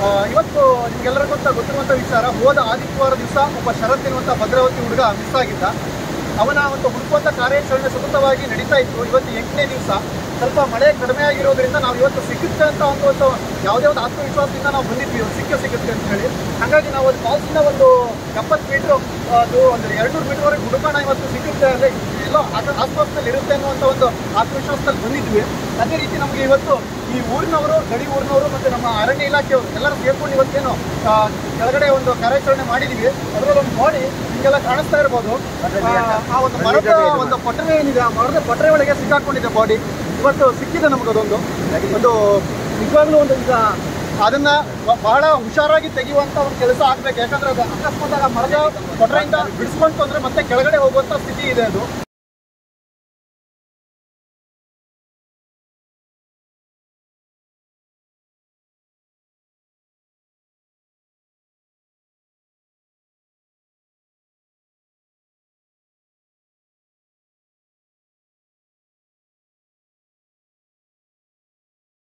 ಆ, ಇವತ್ತು ನಿಮ್ಗೆಲ್ಲರಿಗೂ ಗೊತ್ತ ಗೊತ್ತಿರುವಂಥ ವಿಚಾರ ಹೋದ ಆದಿತ್ಯವಾರ ದಿವಸ ಒಬ್ಬ ಶರತ್ ಎನ್ನುವಂಥ ಭದ್ರಾವತಿ ಹುಡುಗ ಮಿಸ್ ಆಗಿದ್ದ ಅವನ ಒಂದು ಹುಡುಕುವಂಥ ಕಾರ್ಯಾಚರಣೆ ಸತತವಾಗಿ ನಡೀತಾ ಇತ್ತು ಇವತ್ತು ಎಂಟನೇ ದಿವಸ ಸ್ವಲ್ಪ ಮಳೆ ಕಡಿಮೆ ಆಗಿರೋದ್ರಿಂದ ನಾವು ಇವತ್ತು ಸಿಗುತ್ತೆ ಅಂತ ಒಂದು ಒಂದು ಯಾವುದೇ ಒಂದು ಆತ್ಮವಿಶ್ವಾಸದಿಂದ ನಾವು ಬಂದಿದ್ವಿ ಇವತ್ತು ಸಿಕ್ಕ ಸಿಗುತ್ತೆ ಅಂತ ಹೇಳಿ ಹಾಗಾಗಿ ನಾವು ಒಂದು ಫಾಲ್ಸಿಂದ ಒಂದು ಎಪ್ಪತ್ತು ಮೀಟ್ರು ಅದು ಒಂದು ಎರಡು ನೂರು ಮೀಟರ್ವರೆಗೆ ಹುಡುಕೋಣ ಇವತ್ತು ಸಿಗುತ್ತೆ ಅಂದರೆ ಎಲ್ಲೋ ಆಕ- ಆಸ್ಪಾಸ್ನಲ್ಲಿ ಇರುತ್ತೆ ಅನ್ನುವಂಥ ಒಂದು ಆತ್ಮವಿಶ್ವಾಸದಲ್ಲಿ ಬಂದಿದ್ವಿ ಅದೇ ರೀತಿ ನಮಗೆ ಇವತ್ತು ಈ ಊರಿನವರು ಗಡಿ ಊರಿನವರು ಮತ್ತು ನಮ್ಮ ಅರಣ್ಯ ಇಲಾಖೆಯವರು ಎಲ್ಲರೂ ಸೇರ್ಕೊಂಡು ಇವತ್ತೇನು ಆ, ಕೆಳಗಡೆ ಒಂದು ಕಾರ್ಯಾಚರಣೆ ಮಾಡಿದೀವಿ ಅದರಲ್ಲಿ ಒಂದು ಬಾಡಿ ನಿಮಗೆಲ್ಲ ಕಾಣಿಸ್ತಾ ಇರ್ಬೋದು ಆ, ಆ ಒಂದು ಮರದ ಒಂದು ಪೊಟರೆ ಏನಿದೆ ಆ ಮರದ ಪೊಟರೆ ಒಳಗೆ ಸಿಕ್ಕಾಕೊಂಡಿದೆ ಬಾಡಿ ಇವತ್ತು ಸಿಕ್ಕಿದೆ ನಮಗದೊಂದು ಒಂದು ನಿಜವಾಗ್ಲೂ ಒಂದು ಈಗ ಅದನ್ನ ಬ- ಬಹಳ ಹುಷಾರಾಗಿ ತೆಗೆಯುವಂತ ಒಂದು ಕೆಲಸ ಆಗ್ಬೇಕು ಯಾಕಂದ್ರೆ ಅದು ಅಕಸ್ಮಾತ್ ಆ ಮರದ ಪೊಟರೆಯಿಂದ ಬಿಡಿಸ್ಕೊಂತು ಅಂದ್ರೆ ಮತ್ತೆ ಕೆಳಗಡೆ ಹೋಗುವಂತ ಸ್ಥಿತಿ ಇದೆ ಅದು